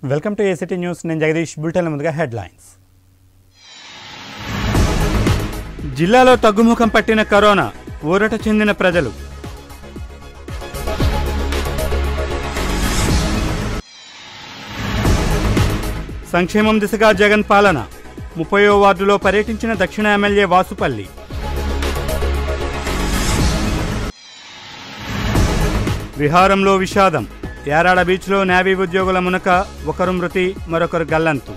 Welcome to ACT news నేను Jagadish bulletin ముందుగా headlines జిల్లాలో తగ్గుముఖం పట్టిన కరోనా ఊరట చెందిన ప్రజలు సంక్షేమం దిశగా జగన్ పాలన ముప్పయో వార్డులో పర్యటించిన దక్షిణ ఎమ్మెల్యే వాసుపల్లి విహారంలో విషాదం యారాడ బీచ్లో నేవీ ఉద్యోగుల మునక ఒకరు మృతి మరొకరు గల్లంతు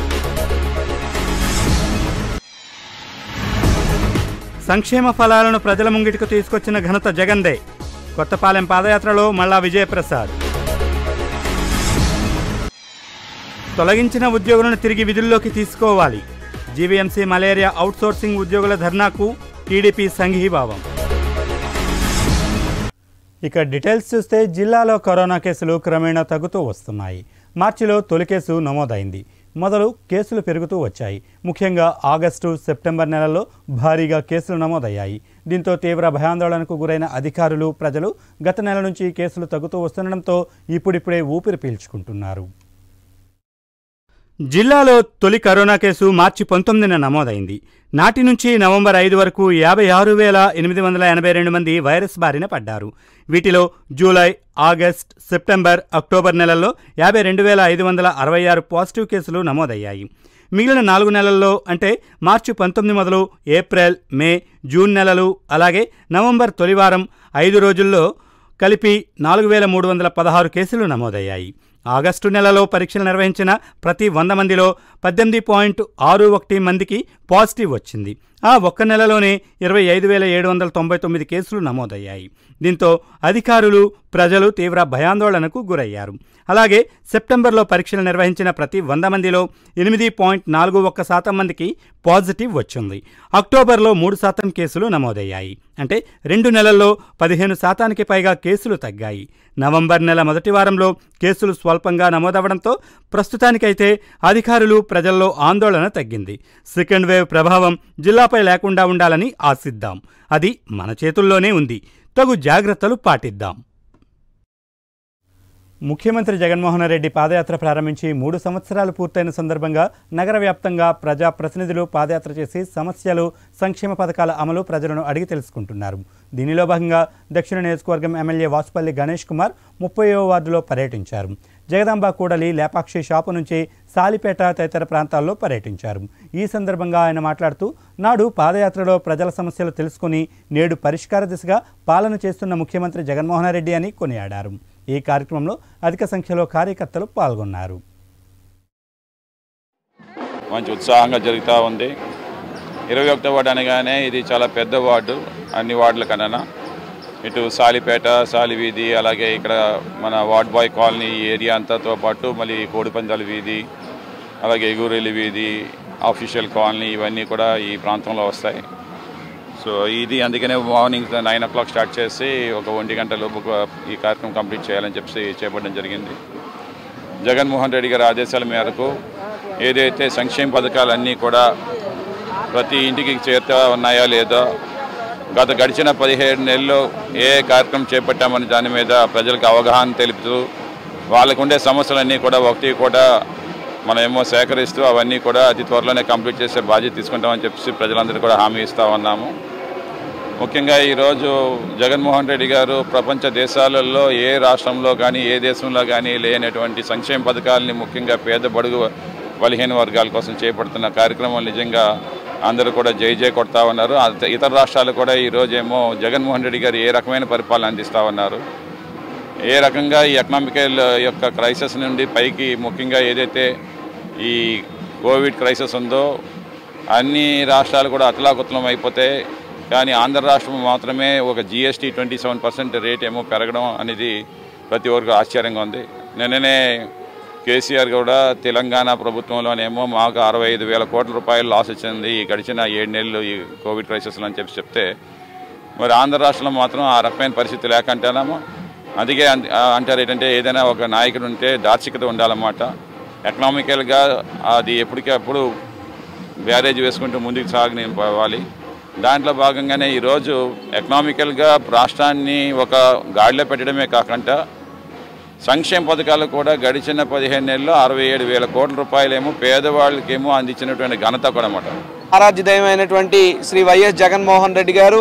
సంక్షేమ ఫలాలను ప్రజల ముంగిటికి తీసుకొచ్చిన ఘనత జగందే కొత్తపాలెం పాదయాత్రలో మల్లా విజయప్రసాద్ తొలగించిన ఉద్యోగులను తిరిగి విధుల్లోకి తీసుకోవాలి జీవీఎంసీ మలేరియా అవుట్సోర్సింగ్ ఉద్యోగుల ధర్నాకు టీడీపీ సంఘీభావం ఇక డీటెయిల్స్ చూస్తే జిల్లాలో కరోనా కేసులు క్రమేణా తగ్గుతూ వస్తున్నాయి మార్చిలో తొలి కేసు నమోదైంది మొదలు కేసులు పెరుగుతూ వచ్చాయి ముఖ్యంగా ఆగస్టు సెప్టెంబర్ నెలల్లో భారీగా కేసులు నమోదయ్యాయి దీంతో తీవ్ర భయాందోళనకు గురైన అధికారులు ప్రజలు గత నెల నుంచి కేసులు తగ్గుతూ వస్తుండడంతో ఇప్పుడిప్పుడే ఊపిరి పీల్చుకుంటున్నారు జిల్లాలో తొలి కరోనా కేసు మార్చి పంతొమ్మిదిన నమోదైంది నాటి నుంచి నవంబర్ ఐదు వరకు యాభై ఆరు వేల ఎనిమిది వందల ఎనభై రెండు మంది వైరస్ బారిన పడ్డారు వీటిలో జూలై ఆగస్ట్ సెప్టెంబర్ అక్టోబర్ నెలల్లో యాభై రెండు వేల ఐదు వందల అరవై ఆరు పాజిటివ్ కేసులు నమోదయ్యాయి మిగిలిన నాలుగు నెలల్లో అంటే మార్చి పంతొమ్మిది మొదలు ఏప్రిల్ మే జూన్ నెలలు అలాగే నవంబర్ తొలివారం ఐదు రోజుల్లో కలిపి నాలుగు వేల మూడు వందల పదహారు కేసులు నమోదయ్యాయి ఆగస్టు నెలలో పరీక్షలు నిర్వహించిన ప్రతి వంద మందిలో పద్దెనిమిది పాయింట్ ఆరు ఒకటి మందికి పాజిటివ్ వచ్చింది ఆ ఒక్క నెలలోనే ఇరవై ఐదు వేల ఏడు వందల తొంభై తొమ్మిది కేసులు నమోదయ్యాయి దీంతో అధికారులు ప్రజలు తీవ్ర భయాందోళనకు గురయ్యారు అలాగే సెప్టెంబర్లో పరీక్షలు నిర్వహించిన ప్రతి వంద మందిలో ఎనిమిది పాయింట్ నాలుగు ఒక్క శాతం మందికి పాజిటివ్ వచ్చింది అక్టోబర్లో మూడు శాతం కేసులు నమోదయ్యాయి అంటే రెండు నెలల్లో పదిహేను శాతానికి పైగా కేసులు తగ్గాయి నవంబర్ నెల మొదటి వారంలో కేసులు స్వల్పంగా నమోదవడంతో ప్రస్తుతానికైతే అధికారులు ప్రజల్లో ఆందోళన తగ్గింది సెకండ్ వేవ్ ప్రభావం జిల్లాపై లేకుండా ఉండాలని ఆశిద్దాం అది మన చేతుల్లోనే ఉంది తగు జాగ్రత్తలు పాటిద్దాం ముఖ్యమంత్రి జగన్మోహన్ రెడ్డి పాదయాత్ర ప్రారంభించి మూడు సంవత్సరాలు పూర్తయిన సందర్భంగా నగర వ్యాప్తంగా ప్రజా ప్రతినిధులు పాదయాత్ర చేసి సమస్యలు సంక్షేమ పథకాల అమలు ప్రజలను అడిగి తెలుసుకుంటున్నారు దీనిలో భాగంగా దక్షిణ నియోజకవర్గం ఎమ్మెల్యే వాసుపల్లి గణేష్ కుమార్ ముప్పైవ వార్డులో పర్యటించారు జగదాంబ కూడలి లేపాక్షి షాపు నుంచి సాలిపేట తదితర ప్రాంతాల్లో పర్యటించారు ఈ సందర్భంగా ఆయన మాట్లాడుతూ నాడు పాదయాత్రలో ప్రజల సమస్యలు తెలుసుకుని నేడు పరిష్కార దిశగా పాలన చేస్తున్న ముఖ్యమంత్రి జగన్మోహన్ రెడ్డి అని కొనియాడారు ఈ కార్యక్రమంలో అధిక సంఖ్యలో కార్యకర్తలు పాల్గొన్నారు మంచి ఉత్సాహంగా జరుగుతూ ఉంది ఇరవై ఒకటో వార్డు అనగానే ఇది చాలా పెద్ద వార్డు అన్ని వార్డుల కన్నా ఇటు సాలిపేట సాలి వీధి అలాగే ఇక్కడ మన వార్డ్ బాయ్ కాలనీ ఈ ఏరియా అంతాతో పాటు మళ్ళీ కోడిపందాల వీధి అలాగే ఎగురెల్లి వీధి ఆఫీషియల్ కాలనీ ఇవన్నీ కూడా ఈ ప్రాంతంలో వస్తాయి సో ఇది అందుకనే morning nine o'clock start చేసి ఒక ఒంటి గంట లోపు ఒక- ఈ కార్యక్రమం కంప్లీట్ చేయాలని చెప్పి చేపట్టడం జరిగింది జగన్మోహన్ రెడ్డి గారి ఆదేశాల మేరకు ఏదైతే సంక్షేమ పథకాలన్నీ కూడా ప్రతి ఇంటికి చేరుతా ఉన్నాయా లేదా గత గడిచిన పదిహేడు నెలల్లో ఏ ఏ కార్యక్రమం చేపట్టామని దాని మీద ప్రజలకు అవగాహన తెలుపుతూ వాళ్ళకు ఉండే సమస్యలన్నీ కూడా ఒకటి కూడా మనమేమో సేకరిస్తూ అవన్నీ కూడా అతి త్వరలోనే కంప్లీట్ చేసే బాధ్యత తీసుకుంటామని చెప్పి ప్రజలందరూ కూడా హామీ ఇస్తూ ఉన్నాము ముఖ్యంగా ఈరోజు జగన్మోహన్ రెడ్డి గారు ప్రపంచ దేశాలలో ఏ రాష్ట్రంలో కానీ ఏ దేశంలో కానీ లేనటువంటి సంక్షేమ పథకాలని ముఖ్యంగా పేద బడుగు బలహీన వర్గాల కోసం చేపడుతున్న కార్యక్రమం నిజంగా అందరూ కూడా జై జై కొడతా ఉన్నారు అత- ఇతర రాష్ట్రాలు కూడా ఈరోజేమో జగన్మోహన్ రెడ్డి గారు ఏ రకమైన పరిపాలన అందిస్తూ ఉన్నారు ఏ రకంగా ఈ ఎకనామికల్ యొక్క క్రైసిస్ నుండి పైకి ముఖ్యంగా ఏదైతే ఈ కోవిడ్ క్రైసిస్ ఉందో అన్ని రాష్ట్రాలు కూడా అతలాకుతలం అయిపోతే కానీ ఆంధ్ర రాష్ట్రం మాత్రమే ఒక GST twenty seven percent rate ఏమో పెరగడం అనేది ప్రతి ఒక్కరికి ఆశ్చర్యంగా ఉంది నిన్ననే కేసీఆర్ కూడా తెలంగాణ ప్రభుత్వంలోనేమో మాకు అరవై ఐదు వేల కోట్ల రూపాయలు లాస్ వచ్చింది ఈ గడిచిన ఏడు నెలలు ఈ కోవిడ్ క్రైసిస్లో అని చెప్పి చెప్తే మరి ఆంధ్ర రాష్ట్రంలో మాత్రం ఆ రకమైన పరిస్థితి లేక అంటేనేమో అందుకే అన్- ఆ అంటారు ఏంటంటే ఏదైనా ఒక నాయకుడు ఉంటే దార్శికత ఉండాలన్నమాట ఎకనామికల్గా అది ఎప్పటికప్పుడు బ్యారేజ్ వేసుకుంటూ ముందుకు సాగని పోవాలి దాంట్లో భాగంగానే ఈరోజు ఎకనామికల్గా రాష్ట్రాన్ని ఒక గాడిలో పెట్టడమే కాకుండా సంక్షేమ పథకాలు కూడా గడిచిన పదిహేను నెలల్లో అరవై ఏడు వేల కోట్ల రూపాయలేమో పేదవాళ్ళకేమో అందించినటువంటి ఘనత కూడా అన్నమాట ఆరాధ్య దైవమైనటువంటి శ్రీ వైఎస్ జగన్మోహన్ రెడ్డి గారు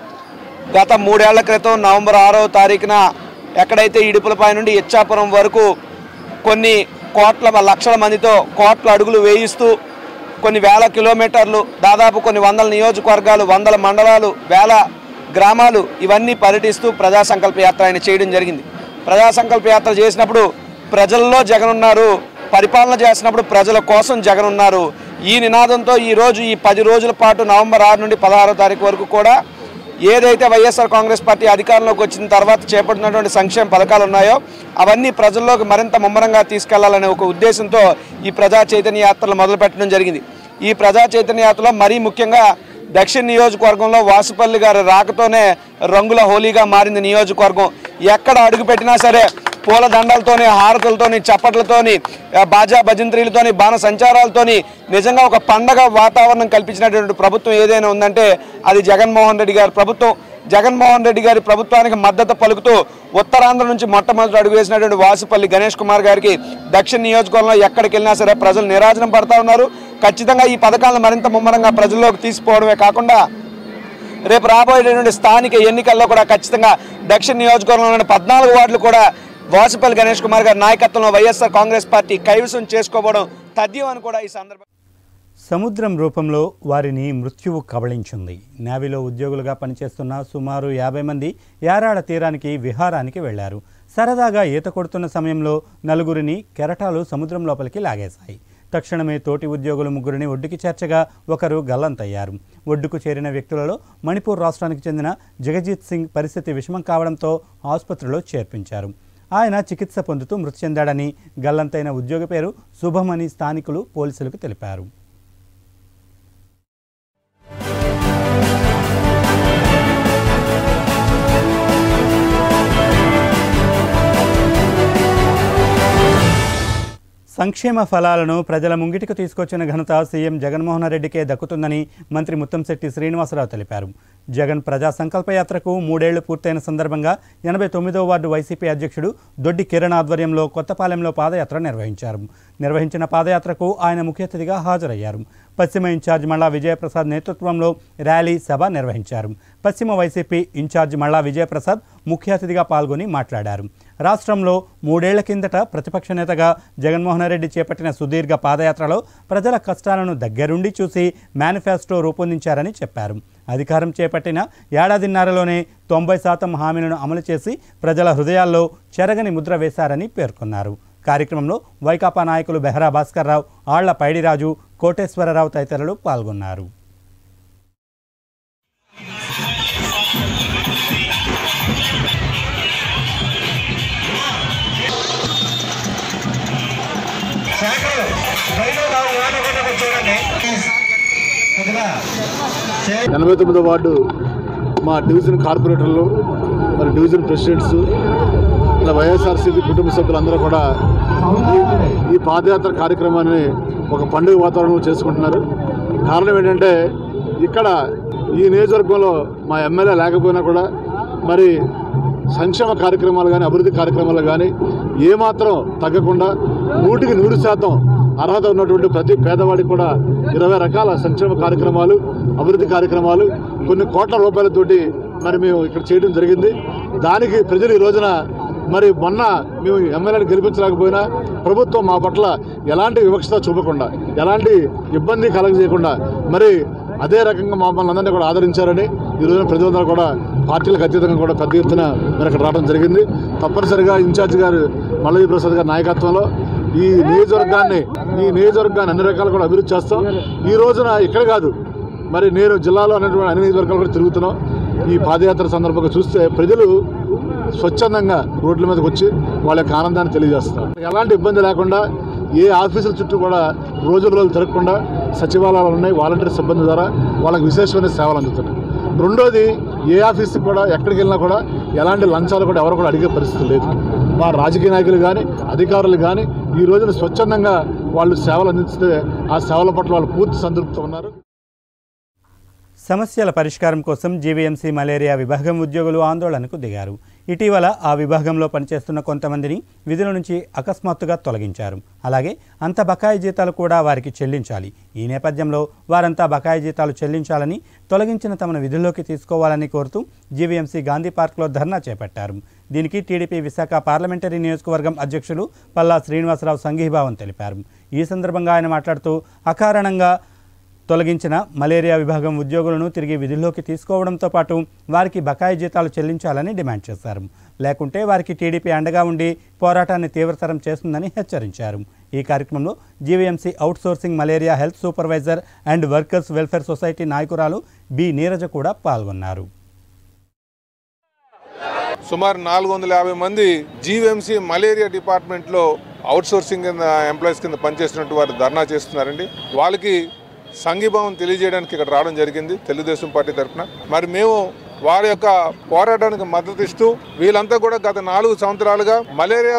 గత మూడేళ్ల క్రితం నవంబర్ ఆరో తారీఖున ఎక్కడైతే ఇడుపులపై నుండి ఇచ్చాపురం వరకు కొన్ని కోట్ల లక్షల మందితో కోట్ల అడుగులు వేయిస్తూ కొన్ని వేల కిలోమీటర్లు దాదాపు కొన్ని వందల నియోజకవర్గాలు వందల మండలాలు వేల గ్రామాలు ఇవన్నీ పర్యటిస్తూ ప్రజా సంకల్ప యాత్ర ఆయన చేయడం జరిగింది ప్రజా సంకల్ప యాత్ర చేసినప్పుడు ప్రజల్లో జగన్ ఉన్నారు పరిపాలన చేసినప్పుడు ప్రజల కోసం జగన్ ఉన్నారు ఈ నినాదంతో ఈ రోజు ఈ పది రోజుల పాటు నవంబర్ ఆరు నుండి పదహారో తారీఖు వరకు కూడా ఏదైతే వైఎస్ఆర్ కాంగ్రెస్ పార్టీ అధికారంలోకి వచ్చిన తర్వాత చేపట్టినటువంటి సంక్షేమ పథకాలు ఉన్నాయో అవన్నీ ప్రజల్లోకి మరింత ముమ్మరంగా తీసుకెళ్లాలనే ఒక ఉద్దేశంతో ఈ ప్రజా చైతన్య యాత్రలు మొదలుపెట్టడం జరిగింది ఈ ప్రజా చైతన్య యాత్రలో మరీ ముఖ్యంగా దక్షిణ నియోజకవర్గంలో వాసుపల్లి గారి రాకతోనే రంగుల హోలీగా మారింది నియోజకవర్గం ఎక్కడ అడుగు పెట్టినా సరే పూల దండలతోని హారతులతోని చప్పట్లతోని ఆ, బాజా భజంత్రీలతోని బాణ సంచారాలతోని నిజంగా ఒక పండగ వాతావరణం కల్పించినటువంటి ప్రభుత్వం ఏదైనా ఉందంటే అది జగన్మోహన్ రెడ్డి గారి ప్రభుత్వం జగన్మోహన్ రెడ్డి గారి ప్రభుత్వానికి మద్దతు పలుకుతూ ఉత్తరాంధ్ర నుంచి మొట్టమొదటి అడుగు వేసినటువంటి వాసుపల్లి గణేష్ కుమార్ గారికి దక్షిణ నియోజకవర్గంలో ఎక్కడికి వెళ్ళినా సరే ప్రజలు నిరాజనం పడతా ఉన్నారు ఖచ్చితంగా ఈ పథకాలను మరింత ముమ్మరంగా ప్రజల్లోకి తీసుకుపోవడమే కాకుండా రేపు రాబోయేటువంటి స్థానిక ఎన్నికల్లో కూడా ఖచ్చితంగా దక్షిణ నియోజకవర్గంలోని పద్నాలుగు వార్డులు కూడా వాసుపల్లి గణేష్ కుమార్ గారి నాయకత్వంలో వైఎస్ఆర్ కాంగ్రెస్ పార్టీ కైవసం చేసుకోవడం తథ్యం అని కూడా ఈ సందర్భంగా సముద్రం రూపంలో వారిని మృత్యువు కబళించింది నేవీలో ఉద్యోగులుగా పనిచేస్తున్న సుమారు యాభై మంది యారాడ తీరానికి విహారానికి వెళ్లారు సరదాగా ఈత కొడుతున్న సమయంలో నలుగురిని కెరటాలు సముద్రం లోపలికి లాగేశాయి తక్షణమే తోటి ఉద్యోగులు ముగ్గురిని ఒడ్డుకి చేర్చగా ఒకరు గల్లంతయ్యారు ఒడ్డుకు చేరిన వ్యక్తులలో మణిపూర్ రాష్ట్రానికి చెందిన జగజీత్ సింగ్ పరిస్థితి విషమం కావడంతో ఆసుపత్రిలో చేర్పించారు ఆయన చికిత్స పొందుతూ మృతి చెందాడని గల్లంతైన ఉద్యోగి పేరు శుభమని స్థానికులు పోలీసులకు తెలిపారు సంక్షేమ ఫలాలను ప్రజల ముంగిటికి తీసుకొచ్చిన ఘనత సీఎం జగన్మోహన్ రెడ్డికే దక్కుతుందని మంత్రి ముత్తంశెట్టి శ్రీనివాసరావు తెలిపారు జగన్ ప్రజా సంకల్ప యాత్రకు మూడేళ్లు పూర్తయిన సందర్భంగా ఎనభై తొమ్మిదో వార్డు వైసీపీ అధ్యక్షుడు దొడ్డి కిరణ్ ఆధ్వర్యంలో కొత్తపాలెంలో పాదయాత్ర నిర్వహించారు నిర్వహించిన పాదయాత్రకు ఆయన ముఖ్య అతిథిగా హాజరయ్యారు పశ్చిమ ఇన్ఛార్జ్ మళ్ళా విజయప్రసాద్ నేతృత్వంలో ర్యాలీ సభ నిర్వహించారు పశ్చిమ వైసీపీ ఇన్ఛార్జ్ మళ్ళా విజయప్రసాద్ ముఖ్య అతిథిగా పాల్గొని మాట్లాడారు రాష్ట్రంలో మూడేళ్ల కిందట ప్రతిపక్ష నేతగా జగన్మోహన్ రెడ్డి చేపట్టిన సుదీర్ఘ పాదయాత్రలో ప్రజల కష్టాలను దగ్గరుండి చూసి మేనిఫెస్టో రూపొందించారని చెప్పారు అధికారం చేపట్టిన ఏడాదిన్నరలోనే తొంభై శాతం హామీలను అమలు చేసి ప్రజల హృదయాల్లో చెరగని ముద్ర వేశారని పేర్కొన్నారు కార్యక్రమంలో వైకాపా నాయకులు బెహరా భాస్కర్రావు ఆళ్ల పైడిరాజు కోటేశ్వరరావు తదితరులు పాల్గొన్నారు ఎనభై తొమ్మిదో వార్డు మా డివిజన్ కార్పొరేటర్లు మరి డివిజన్ ప్రెసిడెంట్స్ ఇలా వైఎస్ఆర్సీపీ కుటుంబ సభ్యులందరూ కూడా ఈ- ఈ పాదయాత్ర కార్యక్రమాన్ని ఒక పండుగ వాతావరణంలో చేసుకుంటున్నారు కారణం ఏంటంటే ఇక్కడ ఈ నియోజకవర్గంలో మా ఎమ్మెల్యే లేకపోయినా కూడా మరి సంక్షేమ కార్యక్రమాలు కానీ అభివృద్ధి కార్యక్రమాలు కానీ ఏమాత్రం తగ్గకుండా నూటికి నూరు శాతం అర్హత ఉన్నటువంటి ప్రతి పేదవాడికి కూడా ఇరవై రకాల సంక్షేమ కార్యక్రమాలు అభివృద్ధి కార్యక్రమాలు కొన్ని కోట్ల రూపాయలతోటి మరి మేము ఇక్కడ చేయడం జరిగింది దానికి ప్రజలు ఈ రోజున మరి మొన్న మేము ఎమ్మెల్యేని గెలిపించలేకపోయినా ప్రభుత్వం మా పట్ల ఎలాంటి వివక్షత చూపకుండా ఎలాంటి ఇబ్బంది కలగజేయకుండా మరి అదే రకంగా మమ్మల్ని అందరినీ కూడా ఆదరించారని ఈ రోజున ప్రజలందరూ కూడా పార్టీలకు అతీతంగా కూడా పెద్ద ఎత్తున మరి ఇక్కడ రావడం జరిగింది తప్పనిసరిగా ఇన్ఛార్జ్ గారు మల్లయ్య ప్రసాద్ గారి నాయకత్వంలో ఈ నియోజకవర్గాన్ని ఈ నియోజకవర్గాన్ని అన్ని రకాలు కూడా అభివృద్ధి చేస్తాం ఈ రోజున ఇక్కడ కాదు మరి నేను జిల్లాలో అనేటువంటి అన్ని నియోజకవర్గాలు కూడా తిరుగుతున్నాం ఈ పాదయాత్ర సందర్భంగా చూస్తే ప్రజలు స్వచ్ఛందంగా రోడ్ల మీదకి వచ్చి వాళ్ళ యొక్క ఆనందాన్ని తెలియజేస్తారు ఎలాంటి ఇబ్బంది లేకుండా ఏ ఆఫీసుల చుట్టూ కూడా రోజు రోజులు తిరగకుండా సచివాలయాలు ఉన్నాయి వాలంటీర్ సిబ్బంది ద్వారా వాళ్ళకి విశేషమైన సేవలు అందుతున్నాయి రెండోది ఏ ఆఫీస్కి కూడా ఎక్కడికి వెళ్ళినా కూడా ఎలాంటి లంచాలు కూడా ఎవరు కూడా అడిగే పరిస్థితి లేదు మా రాజకీయ నాయకులు కానీ అధికారులు కానీ ఈ రోజున స్వచ్ఛందంగా వాళ్ళు సేవలు అందిస్తే ఆ సేవల పట్ల వాళ్ళు పూర్తి సంతృప్తి ఉన్నారు సమస్యల పరిష్కారం కోసం జీవీఎంసీ మలేరియా విభాగం ఉద్యోగులు ఆందోళనకు దిగారు ఇటీవల ఆ విభాగంలో పనిచేస్తున్న కొంతమందిని విధుల నుంచి అకస్మాత్తుగా తొలగించారు అలాగే అంత బకాయి జీతాలు కూడా వారికి చెల్లించాలి ఈ నేపథ్యంలో వారంతా బకాయి జీతాలు చెల్లించాలని తొలగించిన తమను విధుల్లోకి తీసుకోవాలని కోరుతూ జీవీఎంసీ గాంధీ పార్క్లో ధర్నా చేపట్టారు దీనికి టీడీపీ విశాఖ పార్లమెంటరీ నియోజకవర్గం అధ్యక్షులు పల్లా శ్రీనివాసరావు సంఘీభావం తెలిపారు ఈ సందర్భంగా ఆయన మాట్లాడుతూ అకారణంగా తొలగించిన మలేరియా విభాగం ఉద్యోగులను తిరిగి విధుల్లోకి తీసుకోవడంతో పాటు వారికి బకాయి జీతాలు చెల్లించాలని డిమాండ్ చేశారు లేకుంటే వారికి టీడీపీ అండగా ఉండి పోరాటాన్ని తీవ్రతరం చేస్తుందని హెచ్చరించారు ఈ కార్యక్రమంలో GVMC outsourcing malaria health supervisor and workers welfare society నాయకురాలు బి నీరజ కూడా పాల్గొన్నారు సుమారు నాలుగు వందల యాభై మంది జీవీఎంసీ మలేరియా డిపార్ట్మెంట్లో అవుట్ సోర్సింగ్ కింద ఎంప్లాయీస్ కింద పనిచేస్తున్నట్టు వారు ధర్నా చేస్తున్నారండి వాళ్ళకి సంఘీభావం తెలియజేయడానికి ఇక్కడ రావడం జరిగింది తెలుగుదేశం పార్టీ తరఫున మరి మేము వారి యొక్క పోరాటానికి మద్దతు ఇస్తూ వీళ్ళంతా కూడా గత నాలుగు సంవత్సరాలుగా మలేరియా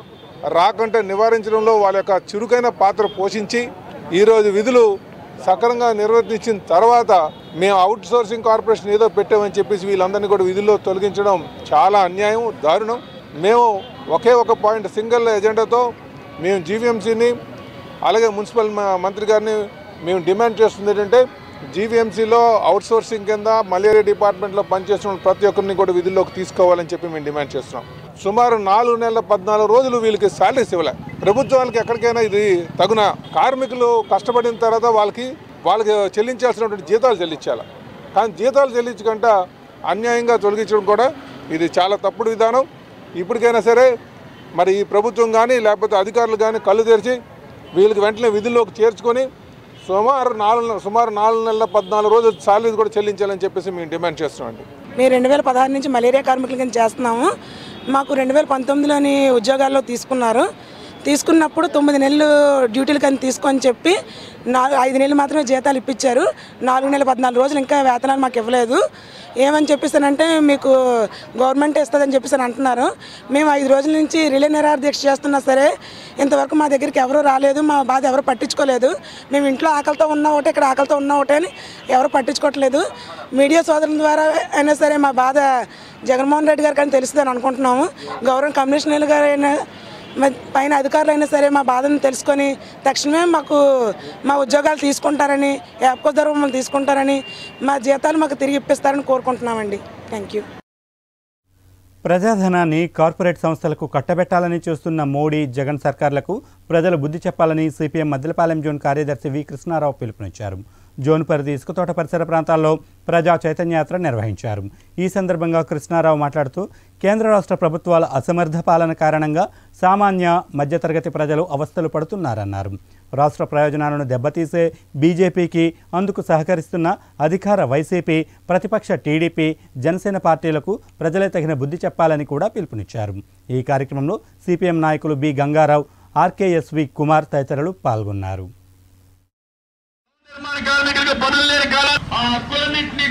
రాకుండా నివారించడంలో వాళ్ళ యొక్క చురుకైన పాత్ర పోషించి ఈరోజు విధులు సక్రమంగా నిర్వర్తించిన తర్వాత మేము అవుట్ సోర్సింగ్ కార్పొరేషన్ ఏదో పెట్టామని చెప్పేసి వీళ్ళందరినీ కూడా విధుల్లో తొలగించడం చాలా అన్యాయం దారుణం మేము ఒకే ఒక పాయింట్ సింగిల్ ఎజెండాతో మేము జీవీఎంసీని అలాగే మున్సిపల్ మ- మంత్రి గారిని మేము డిమాండ్ చేస్తుంది ఏంటంటే జీవీఎంసీలో అవుట్ సోర్సింగ్ కింద మలేరియా డిపార్ట్మెంట్లో పనిచేస్తున్న ప్రతి ఒక్కరిని కూడా విధుల్లోకి తీసుకోవాలని చెప్పి మేము డిమాండ్ చేస్తున్నాం సుమారు నాలుగు నెలల పద్నాలుగు రోజులు వీళ్ళకి శాలరీస్ ఇవ్వలే ప్రభుత్వానికి ఎక్కడికైనా ఇది తగున కార్మికులు కష్టపడిన తర్వాత వాళ్ళకి వాళ్ళకి చెల్లించాల్సినటువంటి జీతాలు చెల్లించాలి కానీ జీతాలు చెల్లించకుండా అన్యాయంగా తొలగించడం కూడా ఇది చాలా తప్పుడు విధానం ఇప్పటికైనా సరే మరి ఈ ప్రభుత్వం కానీ లేకపోతే అధికారులు కానీ కళ్ళు తెరిచి వీళ్ళకి వెంటనే విధుల్లోకి చేర్చుకొని సుమారు నాలుగు నె- సుమారు నాలుగు నెలల పద్నాలుగు రోజులు సాలరీ కూడా చెల్లించాలని చెప్పేసి మేము డిమాండ్ చేస్తున్నామండి మేము రెండు వేల పదహారు నుంచి మలేరియా కార్మికుల కింద చేస్తున్నాము మాకు రెండు వేల పంతొమ్మిదిలోని ఉద్యోగాల్లో తీసుకున్నారు తీసుకున్నప్పుడు తొమ్మిది నెలలు డ్యూటీలు కానీ తీసుకొని చెప్పి నాలుగు ఐదు నెలలు మాత్రమే జీతాలు ఇప్పించారు నాలుగు నెలల పద్నాలుగు రోజులు ఇంకా వేతనాలు మాకు ఇవ్వలేదు ఏమని చెప్పేసానంటే మీకు గవర్నమెంట్ ఇస్తుందని చెప్పేసి అని అంటున్నారు మేము ఐదు రోజుల నుంచి రిలే నిరాహార దీక్ష చేస్తున్నా సరే ఇంతవరకు మా దగ్గరికి ఎవరు రాలేదు మా బాధ ఎవరు పట్టించుకోలేదు మేము ఇంట్లో ఆకలితో ఉన్న ఒకటే ఇక్కడ ఆకలితో ఉన్న ఒకటే అని ఎవరు పట్టించుకోవట్లేదు మీడియా సోదరుల ద్వారా అయినా సరే మా బాధ జగన్మోహన్ రెడ్డి గారికి అని తెలుస్తుందని అనుకుంటున్నాము గౌరవ కమిషనర్ గారు అయినా మరి పైన అధికారులు అయినా సరే మా బాధను తెలుసుకొని తక్షణమే మాకు మా ఉద్యోగాలు తీసుకుంటారని యాప్కో ధర మమ్మల్ని తీసుకుంటారని మా జీతాలు మాకు తిరిగి ఇప్పిస్తారని కోరుకుంటున్నామండి థ్యాంక్ యూ ప్రజాధనాన్ని కార్పొరేట్ సంస్థలకు కట్టబెట్టాలని చూస్తున్న మోడీ జగన్ సర్కార్లకు ప్రజలు బుద్ధి చెప్పాలని సిపిఎం మద్దలపాలెం జోన్ కార్యదర్శి వి కృష్ణారావు పిలుపునిచ్చారు జోన్ పరిధి ఇసుకతోట పరిసర ప్రాంతాల్లో ప్రజా చైతన్యయాత్ర నిర్వహించారు ఈ సందర్భంగా కృష్ణారావు మాట్లాడుతూ కేంద్ర రాష్ట్ర ప్రభుత్వాల అసమర్థ పాలన కారణంగా సామాన్య మధ్యతరగతి ప్రజలు అవస్థలు పడుతున్నారన్నారు రాష్ట్ర ప్రయోజనాలను దెబ్బతీసే బీజేపీకి అందుకు సహకరిస్తున్న అధికార వైసీపీ ప్రతిపక్ష టీడీపీ జనసేన పార్టీలకు ప్రజలే తగిన బుద్ధి చెప్పాలని కూడా పిలుపునిచ్చారు ఈ కార్యక్రమంలో సిపిఎం నాయకులు బి గంగారావు ఆర్కేఎస్వి కుమార్ తదితరులు పాల్గొన్నారు నిర్మాణ కార్మికులకు పనులు లేని కాలం ఆ హక్కులన్నింటినీ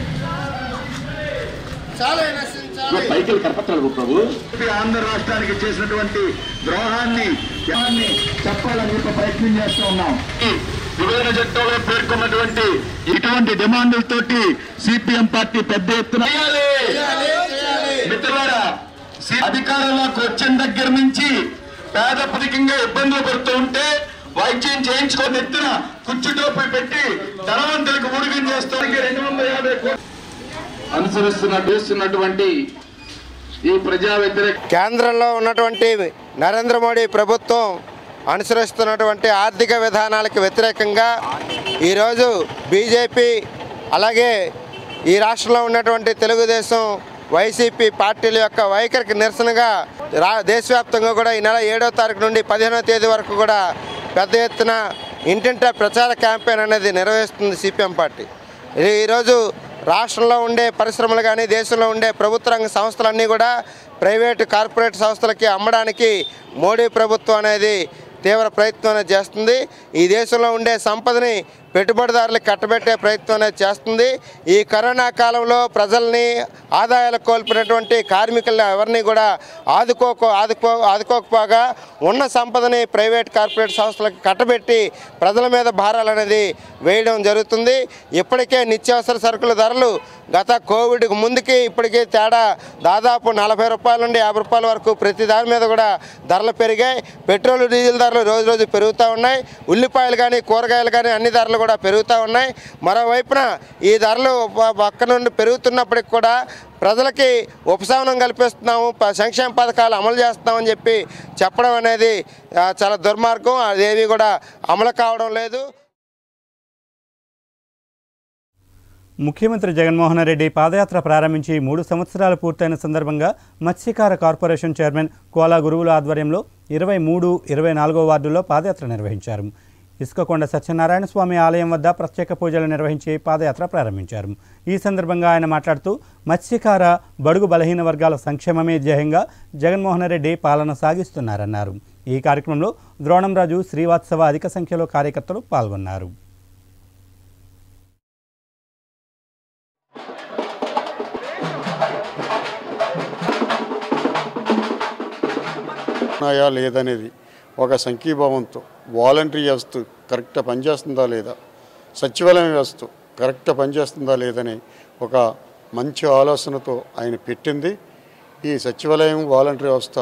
పైకి కరపత్రాలు ప్రభు ఆంధ్ర రాష్ట్రానికి చేసినటువంటి ద్రోహాన్ని ద్రోహాన్ని చెప్పాలని ఒక ప్రయత్నం చేస్తూ ఉన్నాం ఈ విభజన చట్టంలో పేర్కొన్నటువంటి ఇటువంటి డిమాండ్లతోటి సిపిఎం పార్టీ పెద్ద ఎత్తున మిత్రులారా సి- అధికారంలోకి వచ్చిన దగ్గర నుంచి పేద పథకంగా ఇబ్బందులు పడుతూ ఉంటే వైద్యం చేయించుకొని ఎత్తున కుచ్చుటోపి పెట్టి ధనవంతులకు ఊడిగం చేస్తానికి రెండు వందల యాభై కోట్లు అనుసరిస్తున్న చేస్తున్నటువంటి ఈ ప్రజా వ్యతిరేక కేంద్రంలో ఉన్నటువంటి నరేంద్ర మోడీ ప్రభుత్వం అనుసరిస్తున్నటువంటి ఆర్థిక విధానాలకు వ్యతిరేకంగా ఈరోజు బీజేపీ అలాగే ఈ రాష్ట్రంలో ఉన్నటువంటి తెలుగుదేశం వైసీపీ పార్టీల యొక్క వైఖరికి నిరసనగా రా దేశవ్యాప్తంగా కూడా ఈ నెల ఏడో తారీఖు నుండి పదిహేనో తేదీ వరకు కూడా పెద్ద ఎత్తున ఇంటింటా ప్రచార క్యాంపెయిన్ అనేది నిర్వహిస్తుంది సిపిఎం పార్టీ ఈ- ఈరోజు రాష్ట్రంలో ఉండే పరిశ్రమలు కానీ దేశంలో ఉండే ప్రభుత్వ రంగ సంస్థలన్నీ కూడా ప్రైవేటు కార్పొరేట్ సంస్థలకి అమ్మడానికి మోడీ ప్రభుత్వం అనేది తీవ్ర ప్రయత్నం అనేది చేస్తుంది ఈ దేశంలో ఉండే సంపదని పెట్టుబడిదారులకు కట్టబెట్టే ప్రయత్నం అనేది చేస్తుంది ఈ కరోనా కాలంలో ప్రజల్ని ఆదాయాలు కోల్పోయినటువంటి కార్మికులను ఎవరిని కూడా ఆదుకోకో ఆదుకో ఆదుకోకపోగా ఉన్న సంపదని ప్రైవేట్ కార్పొరేట్ సంస్థలకు కట్టబెట్టి ప్రజల మీద భారాలు అనేది వేయడం జరుగుతుంది ఇప్పటికే నిత్యావసర సరుకుల ధరలు గత కోవిడ్కి ముందుకి ఇప్పటికీ తేడా దాదాపు నలభై రూపాయల నుండి యాభై రూపాయల వరకు ప్రతి దాని మీద కూడా ధరలు పెరిగాయి పెట్రోల్ డీజిల్ ధరలు రోజు రోజు పెరుగుతూ ఉన్నాయి ఉల్లిపాయలు కానీ కూరగాయలు కానీ అన్ని ధరలు కూడా పెరుగుతూ ఉన్నాయి మరోవైపున ఈ ధరలు ప- పక్క నుండి పెరుగుతున్నప్పటికి కూడా ప్రజలకి ఉపశమనం కల్పిస్తున్నాము ప- సంక్షేమ పథకాలు అమలు చేస్తున్నామని చెప్పి చెప్పడం అనేది ఆ, చాలా దుర్మార్గం అదేమీ కూడా అమలు కావడం లేదు ముఖ్యమంత్రి జగన్మోహన్ రెడ్డి పాదయాత్ర ప్రారంభించి మూడు సంవత్సరాలు పూర్తయిన సందర్భంగా మత్స్యకార కార్పొరేషన్ చైర్మన్ కోలా గురువుల ఆధ్వర్యంలో ఇరవై మూడు ఇరవై నాలుగో వార్డుల్లో పాదయాత్ర నిర్వహించారు ఇసుకకొండ సత్యనారాయణ స్వామి ఆలయం వద్ద ప్రత్యేక పూజలు నిర్వహించి పాదయాత్ర ప్రారంభించారు ఈ సందర్భంగా ఆయన మాట్లాడుతూ మత్స్యకార బడుగు బలహీన వర్గాల సంక్షేమమే ధ్యేయంగా జగన్మోహన్ రెడ్డి పాలన సాగిస్తున్నారన్నారు ఈ కార్యక్రమంలో ద్రోణంరాజు శ్రీవాత్సవ అధిక సంఖ్యలో కార్యకర్తలు పాల్గొన్నారు ఉన్నాయా లేదనేది ఒక సంఖ్యీభావంతో వాలంటరీ వ్యవస్థ కరెక్ట్గా పనిచేస్తుందా లేదా సచివాలయం వ్యవస్థ కరెక్ట్గా పనిచేస్తుందా లేదని ఒక మంచి ఆలోచనతో ఆయన పెట్టింది ఈ సచివాలయం వాలంటరీ వ్యవస్థ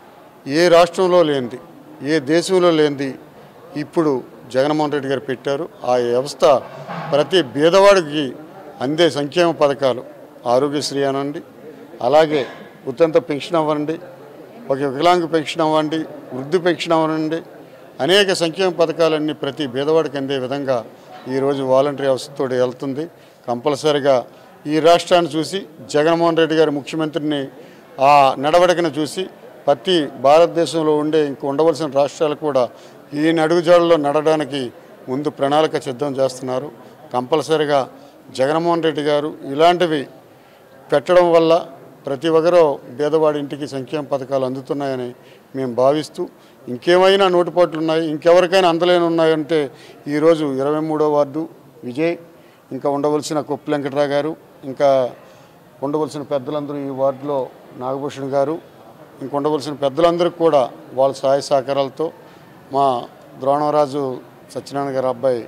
ఏ రాష్ట్రంలో లేనిది ఏ దేశంలో లేనిది ఇప్పుడు జగన్మోహన్ రెడ్డి గారు పెట్టారు ఆ వ్యవస్థ ప్రతి బీదవాడికి అందే సంక్షేమ పథకాలు ఆరోగ్యశ్రీ అనండి అలాగే ఉత్తంత పెన్షన్ అవ్వండి ఒక వికలాంగ పెన్షన్ అవ్వండి వృద్ధి పెన్షన్ అవ్వండి అనేక సంక్షేమ పథకాలన్నీ ప్రతి బీదవాడికి అందే విధంగా ఈరోజు వాలంటరీ వ్యవస్థతో వెళ్తుంది కంపల్సరిగా ఈ రాష్ట్రాన్ని చూసి జగన్మోహన్ రెడ్డి గారు ముఖ్యమంత్రిని ఆ నడవడికను చూసి ప్రతి భారతదేశంలో ఉండే ఇంక ఉండవలసిన రాష్ట్రాలు కూడా ఈ నడుగుజాడలో నడవడానికి ముందు ప్రణాళిక సిద్ధం చేస్తున్నారు కంపల్సరిగా జగన్మోహన్ రెడ్డి గారు ఇలాంటివి పెట్టడం వల్ల ప్రతి ఒక్కరూ పేదవాడి ఇంటికి సంక్షేమ పథకాలు అందుతున్నాయని మేము భావిస్తూ ఇంకేమైనా నోటుపాట్లు ఉన్నాయి ఇంకెవరికైనా అందలేని ఉన్నాయంటే ఈరోజు ఇరవై మూడో వార్డు విజయ్ ఇంకా ఉండవలసిన కొప్పు వెంకట్రావు గారు ఇంకా ఉండవలసిన పెద్దలందరూ ఈ వార్డులో నాగభూషణ్ గారు ఇంక ఉండవలసిన పెద్దలందరికీ కూడా వాళ్ళ సహాయ సహకారాలతో మా ద్రోణరాజు సత్యనారాయణ గారి అబ్బాయి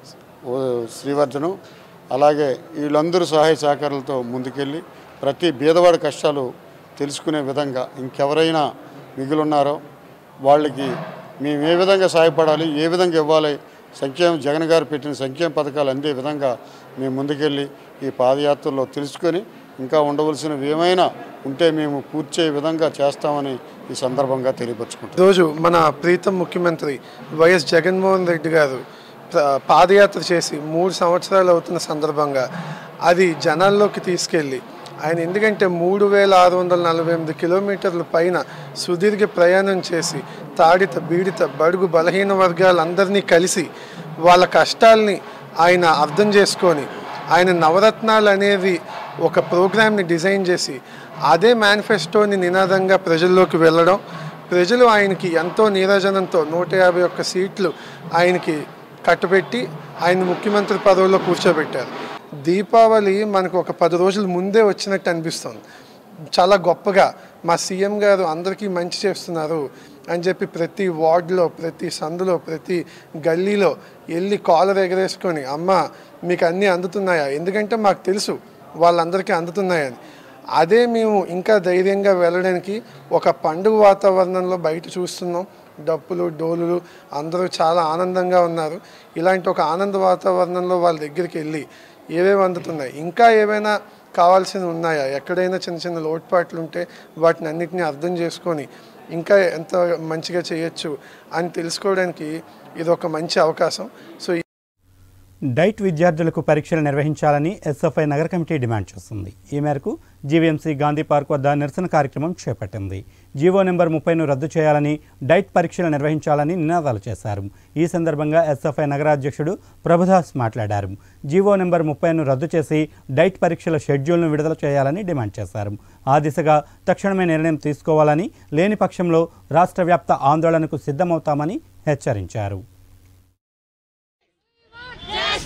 ఓ శ్రీవర్ధను అలాగే వీళ్ళందరూ సహాయ సహకారాలతో ముందుకెళ్ళి ప్రతి బీదవాడి కష్టాలు తెలుసుకునే విధంగా ఇంకెవరైనా మిగిలిన్నారో వాళ్ళకి మేము ఏ విధంగా సహాయపడాలి ఏ విధంగా ఇవ్వాలి సంక్షేమ జగన్ గారు పెట్టిన సంక్షేమ పథకాలు అందే విధంగా మేము ముందుకెళ్ళి ఈ పాదయాత్రలో తెలుసుకొని ఇంకా ఉండవలసినవి ఏమైనా ఉంటే మేము పూర్తి చేయ విధంగా చేస్తామని ఈ సందర్భంగా తెలియపరచుకుంటాం ఈరోజు మన ప్రీతం ముఖ్యమంత్రి వైఎస్ జగన్మోహన్ రెడ్డి గారు ప్ర- పాదయాత్ర చేసి మూడు సంవత్సరాలు అవుతున్న సందర్భంగా అది జనాల్లోకి తీసుకెళ్ళి ఆయన ఎందుకంటే మూడు వేల ఆరు వందల నలభై ఎనిమిది కిలోమీటర్ల పైన సుదీర్ఘ ప్రయాణం చేసి తాడిత బీడిత బడుగు బలహీన వర్గాలందరినీ కలిసి వాళ్ళ కష్టాల్ని ఆయన అర్థం చేసుకొని ఆయన నవరత్నాలు అనేది ఒక ప్రోగ్రామ్ని డిజైన్ చేసి అదే మేనిఫెస్టోని నినాదంగా ప్రజల్లోకి వెళ్ళడం ప్రజలు ఆయనకి ఎంతో నీరాజనంతో నూట యాభై ఒక్క సీట్లు ఆయనకి కట్టబెట్టి ఆయన ముఖ్యమంత్రి పదవిలో కూర్చోబెట్టారు దీపావళి మనకు ఒక పది రోజుల ముందే వచ్చినట్టు అనిపిస్తుంది చాలా గొప్పగా మా సీఎం గారు అందరికీ మంచి చేస్తున్నారు అని చెప్పి ప్రతి వార్డులో ప్రతి సందులో ప్రతి గల్లీలో వెళ్ళి కాలర్ ఎగరేసుకొని అమ్మ మీకు అన్నీ అందుతున్నాయా ఎందుకంటే మాకు తెలుసు వాళ్ళందరికీ అందుతున్నాయని అదే మేము ఇంకా ధైర్యంగా వెళ్ళడానికి ఒక పండుగ వాతావరణంలో బయట చూస్తున్నాం డప్పులు డోలులు అందరూ చాలా ఆనందంగా ఉన్నారు ఇలాంటి ఒక ఆనంద వాతావరణంలో వాళ్ళ దగ్గరికి వెళ్ళి ఏవేవి అందుతున్నాయి ఇంకా ఏవైనా కావాల్సినవి ఉన్నాయా ఎక్కడైనా చిన్న చిన్న లోటుపాట్లు ఉంటే వాటిని అన్నిటిని అర్థం చేసుకొని ఇంకా ఎంత మంచిగా చేయొచ్చు అని తెలుసుకోవడానికి ఇది ఒక మంచి అవకాశం సో డైట్ విద్యార్థులకు పరీక్షలు నిర్వహించాలని ఎస్ఎఫ్ఐ నగర కమిటీ డిమాండ్ చేస్తుంది ఈ మేరకు జీవీఎంసీ గాంధీ పార్క్ వద్ద నిరసన కార్యక్రమం చేపట్టింది జీవో నెంబర్ ముప్పైను రద్దు చేయాలని డైట్ పరీక్షలు నిర్వహించాలని నినాదాలు చేశారు ఈ సందర్భంగా ఎస్ఎఫ్ఐ నగర అధ్యక్షుడు ప్రభుదాస్ మాట్లాడారు జీవో నెంబర్ ముప్పైను రద్దు చేసి డైట్ పరీక్షల షెడ్యూల్ను విడుదల చేయాలని డిమాండ్ చేశారు ఆ దిశగా తక్షణమే నిర్ణయం తీసుకోవాలని లేని పక్షంలో రాష్ట్ర వ్యాప్త ఆందోళనకు సిద్ధమవుతామని హెచ్చరించారు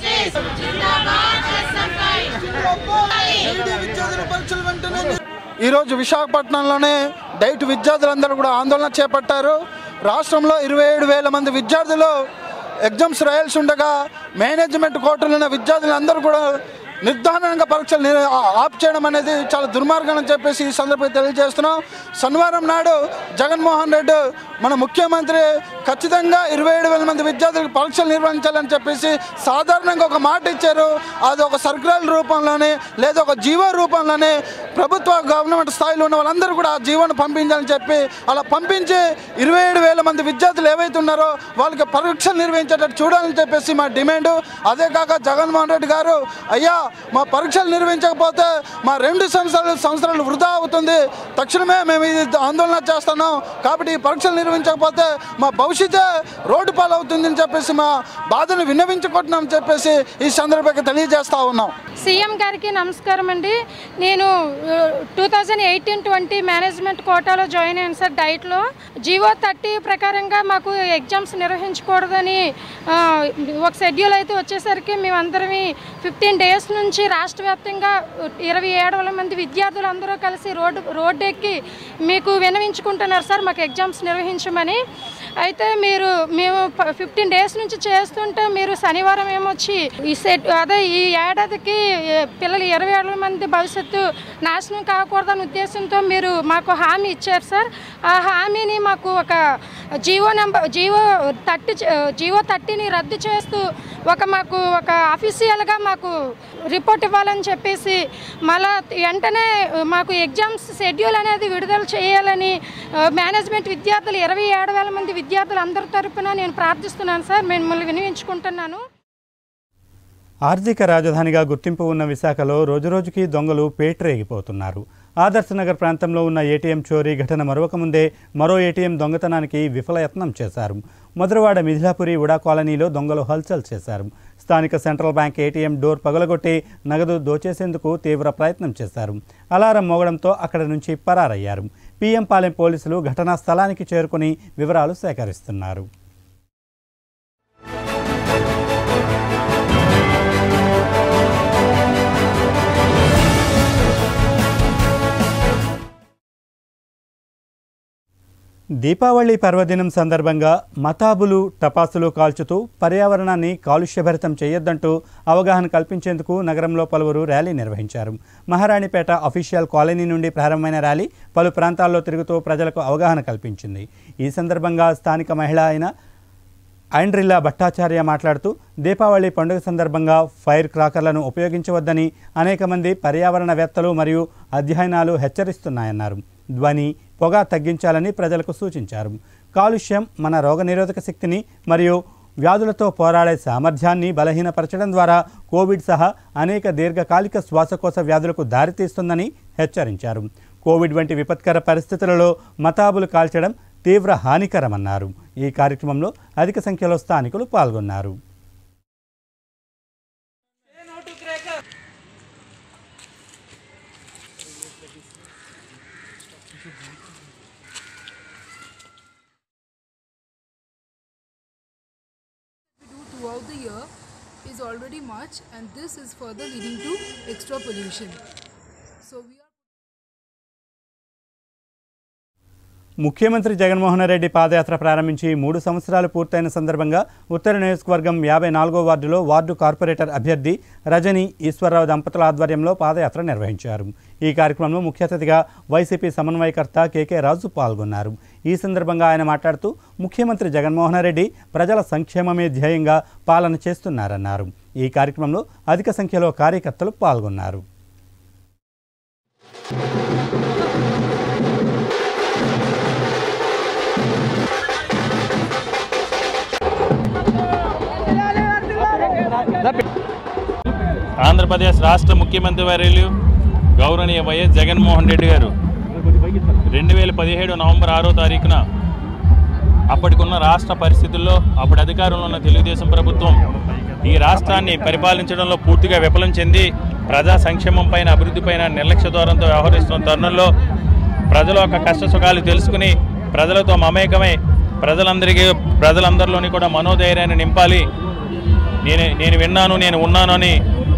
ఈరోజు విశాఖపట్నంలోనే డైట్ విద్యార్థులందరూ కూడా ఆందోళన చేపట్టారు రాష్ట్రంలో ఇరవై ఏడు వేల మంది విద్యార్థులు ఎగ్జామ్స్ రాయాల్సి ఉండగా మేనేజ్మెంట్ కోర్టులో ఉన్న విద్యార్థులందరూ కూడా నిర్ధారణంగా పరీక్షలు నిర్- ఆ- ఆప్ చేయడం అనేది చాలా దుర్మార్గం అని చెప్పేసి ఈ సందర్భంగా తెలియజేస్తున్నాం శనివారం నాడు జగన్మోహన్ రెడ్డి మన ముఖ్యమంత్రి ఖచ్చితంగా ఇరవై ఏడు వేల మంది విద్యార్థులకు పరీక్షలు నిర్వహించాలని చెప్పేసి సాధారణంగా ఒక మాట ఇచ్చారు అది ఒక సర్కులర్ రూపంలోనే లేదా ఒక జీవో రూపంలోనే ప్రభుత్వ గవర్నమెంట్ స్థాయిలో ఉన్న వాళ్ళందరూ కూడా ఆ జీవోను పంపించాలని చెప్పి అలా పంపించి ఇరవై ఏడు వేల మంది విద్యార్థులు ఏవైతే ఉన్నారో వాళ్ళకి పరీక్షలు నిర్వహించేటట్టు చూడాలని చెప్పేసి మా డిమాండ్ అదే కాక జగన్మోహన్ రెడ్డి గారు అయ్యా మా పరీక్షలు నిర్వహించకపోతే మా రెండు సంవత్సరాలు సంవత్సరాలు వృధా అవుతుంది తక్షణమే మేము ఇది ఆందోళన చేస్తున్నాం కాబట్టి ఈ పరీక్షలు నిర్వహించకపోతే మా భవిష్యత్తే రోడ్డు పాలవుతుందని చెప్పేసి మా బాధను విన్నవించుకుంటున్నాం చెప్పేసి ఈ సందర్భంగా తెలియజేస్తా ఉన్నాం సీఎం గారికి నమస్కారం అండి నేను two thousand eighteen twenty management కోటాలో జాయిన్ అయ్యాను సార్ డైట్లో జీవో థర్టీ ప్రకారంగా మాకు ఎగ్జామ్స్ నిర్వహించకూడదని ఆ, ఒక షెడ్యూల్ అయితే వచ్చేసరికి మేమందరం ఫిఫ్టీన్ డేస్ నుంచి రాష్ట్ర వ్యాప్తంగా ఇరవై ఏడు వేల మంది విద్యార్థులు అందరూ కలిసి రోడ్డు రోడ్డు ఎక్కి మీకు వినవించుకుంటున్నారు సార్ మాకు ఎగ్జామ్స్ నిర్వహించమని అయితే మీరు మేము ఫిఫ్టీన్ డేస్ నుంచి చేస్తుంటే మీరు శనివారం ఏమొచ్చి ఈ సెట్ అదే ఈ ఏడాదికి ఏ, పిల్లలు ఇరవై ఏడు మంది భవిష్యత్తు నాశనం కాకూడదనే ఉద్దేశంతో మీరు మాకు హామీ ఇచ్చారు సార్ ఆ హామీని మాకు ఒక GO number GO thirty GO థర్టీని రద్దు చేస్తూ ఒక మాకు ఒక అఫీషియల్గా మాకు రిపోర్ట్ ఇవ్వాలని చెప్పేసి మళ్ళా వెంటనే మాకు ఎగ్జామ్స్ షెడ్యూల్ అనేది విడుదల చేయాలని ఆ, మేనేజ్మెంట్ విద్యార్థులు ఇరవై ఏడు వేల మంది విద్యార్థులు అందరి తరపున నేను ప్రార్థిస్తున్నాను సార్ మిమ్మల్ని వినియోగించుకుంటున్నాను ఆర్థిక రాజధానిగా గుర్తింపు ఉన్న విశాఖలో రోజురోజుకి దొంగలు పేట్రేగిపోతున్నారు ఆదర్శ నగర్ ప్రాంతంలో ఉన్న ఏటీఎం చోరీ ఘటన మరొక ముందే మరో ఏటీఎం దొంగతనానికి విఫలయత్నం చేశారు మధురవాడ మిథిలాపురి ఉడా కాలనీలో దొంగలు హల్చల్ చేశారు స్థానిక సెంట్రల్ బ్యాంక్ ఏటీఎం డోర్ పగలగొట్టి నగదు దోచేసేందుకు తీవ్ర ప్రయత్నం చేశారు అలారం మోగడంతో అక్కడి నుంచి పరారయ్యారు పీఎం పాలెం పోలీసులు ఘటనా స్థలానికి చేరుకుని వివరాలు సేకరిస్తున్నారు దీపావళి పర్వదినం సందర్భంగా మతాబులు టపాసులు కాల్చుతూ పర్యావరణాన్ని కాలుష్యభరితం చేయొద్దంటూ అవగాహన కల్పించేందుకు నగరంలో పలువురు ర్యాలీ నిర్వహించారు మహారాణిపేట అఫీషియల్ కాలనీ నుండి ప్రారంభమైన ర్యాలీ పలు ప్రాంతాల్లో తిరుగుతూ ప్రజలకు అవగాహన కల్పించింది ఈ సందర్భంగా స్థానిక మహిళ అయిన ఐండ్రిల్లా భట్టాచార్య మాట్లాడుతూ దీపావళి పండుగ సందర్భంగా ఫైర్ క్రాకర్లను ఉపయోగించవద్దని అనేక మంది పర్యావరణవేత్తలు మరియు అధ్యయనాలు హెచ్చరిస్తున్నాయన్నారు ధ్వని పొగ తగ్గించాలని ప్రజలకు సూచించారు కాలుష్యం మన రోగనిరోధక శక్తిని మరియు వ్యాధులతో పోరాడే సామర్థ్యాన్ని బలహీనపరచడం ద్వారా కోవిడ్ సహా అనేక దీర్ఘకాలిక శ్వాసకోశ వ్యాధులకు దారితీస్తుందని హెచ్చరించారు కోవిడ్ వంటి విపత్కర పరిస్థితులలో మతాబులు కాల్చడం తీవ్ర హానికరమన్నారు ఈ కార్యక్రమంలో అధిక సంఖ్యలో స్థానికులు పాల్గొన్నారు do throughout the year is already much and this is further leading to extra pollution. So we are ముఖ్యమంత్రి జగన్మోహన్ రెడ్డి పాదయాత్ర ప్రారంభించి మూడు సంవత్సరాలు పూర్తయిన సందర్భంగా ఉత్తర నియోజకవర్గం యాభై నాలుగో వార్డులో వార్డు కార్పొరేటర్ అభ్యర్థి రజని ఈశ్వరరావు దంపతుల ఆధ్వర్యంలో పాదయాత్ర నిర్వహించారు ఈ కార్యక్రమంలో ముఖ్య అతిథిగా వైసీపీ సమన్వయకర్త కేకే రాజు పాల్గొన్నారు ఈ సందర్భంగా ఆయన మాట్లాడుతూ ముఖ్యమంత్రి జగన్మోహన్ రెడ్డి ప్రజల సంక్షేమమే ధ్యేయంగా పాలన చేస్తున్నారన్నారు ఈ కార్యక్రమంలో అధిక సంఖ్యలో కార్యకర్తలు పాల్గొన్నారు ఆంధ్రప్రదేశ్ రాష్ట్ర ముఖ్యమంత్రి వర్యులు గౌరవనీయ వైఎస్ జగన్మోహన్ రెడ్డి గారు రెండు వేల పదిహేడు నవంబర్ ఆరో తారీఖున అప్పటికున్న రాష్ట్ర పరిస్థితుల్లో అప్పుడు అధికారంలో ఉన్న తెలుగుదేశం ప్రభుత్వం ఈ రాష్ట్రాన్ని పరిపాలించడంలో పూర్తిగా విఫలం చెంది ప్రజా సంక్షేమం పైన అభివృద్ధి పైన నిర్లక్ష్య ధోరణితో వ్యవహరిస్తున్న తరుణంలో ప్రజల యొక్క కష్ట సుఖాలు తెలుసుకుని ప్రజలతో మమేకమై ప్రజలందరికీ ప్రజలందరిలోని కూడా మనోధైర్యాన్ని నింపాలి నేను నేను విన్నాను నేను ఉన్నాను అని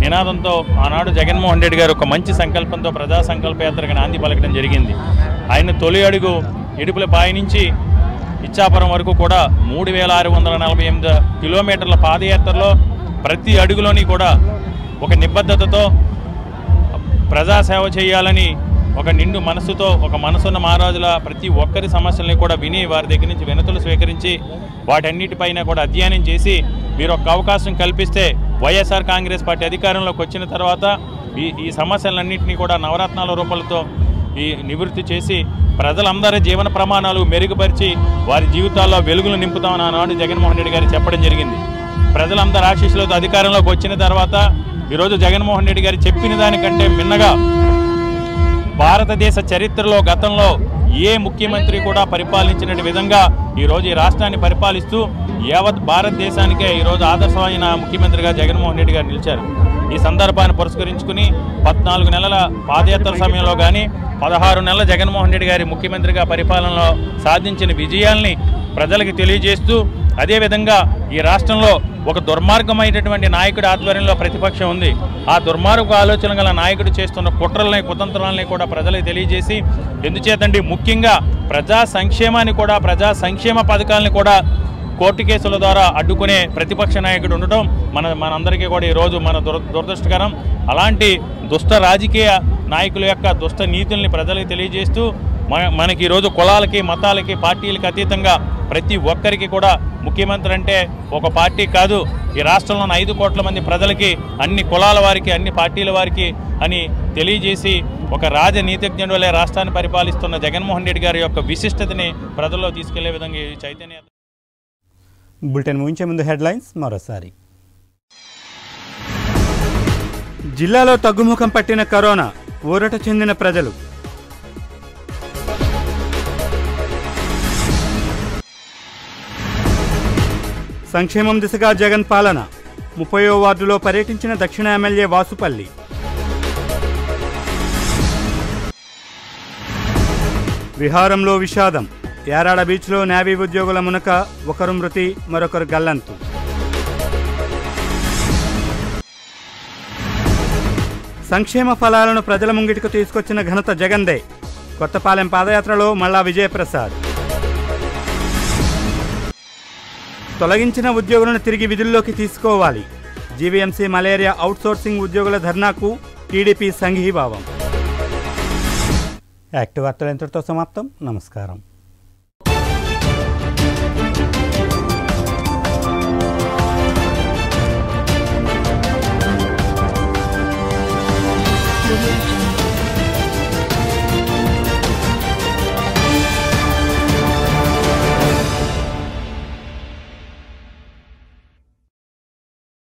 నినాదంతో ఆనాడు జగన్మోహన్ రెడ్డి గారు ఒక మంచి సంకల్పంతో ప్రజా సంకల్పయాత్రకు నాంది పలకడం జరిగింది ఆయన తొలి అడుగు ఇడుపుల బాయి నుంచి ఇచ్చాపురం వరకు కూడా మూడు వేల ఆరు వందల నలభై ఎనిమిది కిలోమీటర్ల పాదయాత్రలో ప్రతి అడుగులోని కూడా ఒక నిబద్ధతతో ప్రజాసేవ చేయాలని ఒక నిండు మనసుతో ఒక మనసున్న మహారాజుల ప్రతి ఒక్కరి సమస్యల్ని కూడా విని వారి దగ్గర నుంచి వినతులు స్వీకరించి వాటన్నిటిపైన కూడా అధ్యయనం చేసి మీరు ఒక అవకాశం కల్పిస్తే వైఎస్ఆర్ కాంగ్రెస్ పార్టీ అధికారంలోకి వచ్చిన తర్వాత ఈ ఈ సమస్యలన్నింటినీ కూడా నవరత్నాల రూపాలతో ఈ నివృత్తి చేసి ప్రజలందరి జీవన ప్రమాణాలు మెరుగుపరిచి వారి జీవితాల్లో వెలుగులు నింపుతామని ఆనాడు జగన్మోహన్ రెడ్డి గారు చెప్పడం జరిగింది ప్రజలందరి ఆశీస్సులతో అధికారంలోకి వచ్చిన తర్వాత ఈరోజు జగన్మోహన్ రెడ్డి గారు చెప్పిన దానికంటే మిన్నగా భారతదేశ చరిత్రలో గతంలో ఏ ముఖ్యమంత్రి కూడా పరిపాలించిన విధంగా ఈరోజు ఈ రాష్ట్రాన్ని పరిపాలిస్తూ యావత్ భారతదేశానికే ఈరోజు ఆదర్శమైన ముఖ్యమంత్రిగా జగన్మోహన్ రెడ్డి గారు నిలిచారు ఈ సందర్భాన్ని పురస్కరించుకుని పద్నాలుగు నెలల పాదయాత్ర సమయంలో కానీ పదహారు నెలల జగన్మోహన్ రెడ్డి గారి ముఖ్యమంత్రిగా పరిపాలనలో సాధించిన విజయాల్ని ప్రజలకు తెలియజేస్తూ అదేవిధంగా ఈ రాష్ట్రంలో ఒక దుర్మార్గమైనటువంటి నాయకుడి ఆధ్వర్యంలో ప్రతిపక్షం ఉంది ఆ దుర్మార్గ ఆలోచన గల నాయకుడు చేస్తున్న కుట్రలని కుతంత్రాలని కూడా ప్రజలకు తెలియజేసి ఎందుచేతండి ముఖ్యంగా ప్రజా సంక్షేమాన్ని కూడా ప్రజా సంక్షేమ పథకాలని కూడా కోర్టు కేసుల ద్వారా అడ్డుకునే ప్రతిపక్ష నాయకుడు ఉండటం మన మనందరికీ కూడా ఈరోజు మన దుర దురదృష్టకరం అలాంటి దుష్ట రాజకీయ నాయకుల యొక్క దుష్ట నీతుల్ని ప్రజలకు తెలియజేస్తూ మన మనకి ఈరోజు కులాలకి మతాలకి పార్టీలకి అతీతంగా ప్రతి ఒక్కరికి కూడా ముఖ్యమంత్రి అంటే ఒక పార్టీ కాదు ఈ రాష్ట్రంలో ఉన్న ఐదు కోట్ల మంది ప్రజలకి అన్ని కులాల వారికి అన్ని పార్టీల వారికి అని తెలియజేసి ఒక రాజనీతిజ్ఞుడు వలె రాష్ట్రాన్ని పరిపాలిస్తున్న జగన్మోహన్ రెడ్డి గారి యొక్క విశిష్టతని ప్రజల్లో తీసుకెళ్లే విధంగా ఈ చైతన్య బులెటిన్ ముగించే ముందు హెడ్లైన్స్ మరోసారి జిల్లాలో తగ్గుముఖం పట్టిన కరోనా ఊరట చెందిన ప్రజలు సంక్షేమం దిశగా జగన్ పాలన ముప్పయో వార్డులో పర్యటించిన దక్షిణ ఎమ్మెల్యే వాసుపల్లి విహారంలో విషాదం యారాడ బీచ్లో నేవీ ఉద్యోగుల మునక ఒకరు మృతి మరొకరు గల్లంతు సంక్షేమ ఫలాలను ప్రజల ముంగిటికి తీసుకొచ్చిన ఘనత జగందే కొత్తపాలెం పాదయాత్రలో మల్లా విజయప్రసాద్ తొలగించిన ఉద్యోగులను తిరిగి విధుల్లోకి తీసుకోవాలి జీవీఎంసీ మలేరియా అవుట్సోర్సింగ్ ఉద్యోగుల ధర్నాకు టీడీపీ సంఘీభావం యాక్టివ్ వార్తలు ఇంతటితో సమాప్తం నమస్కారం Thank you.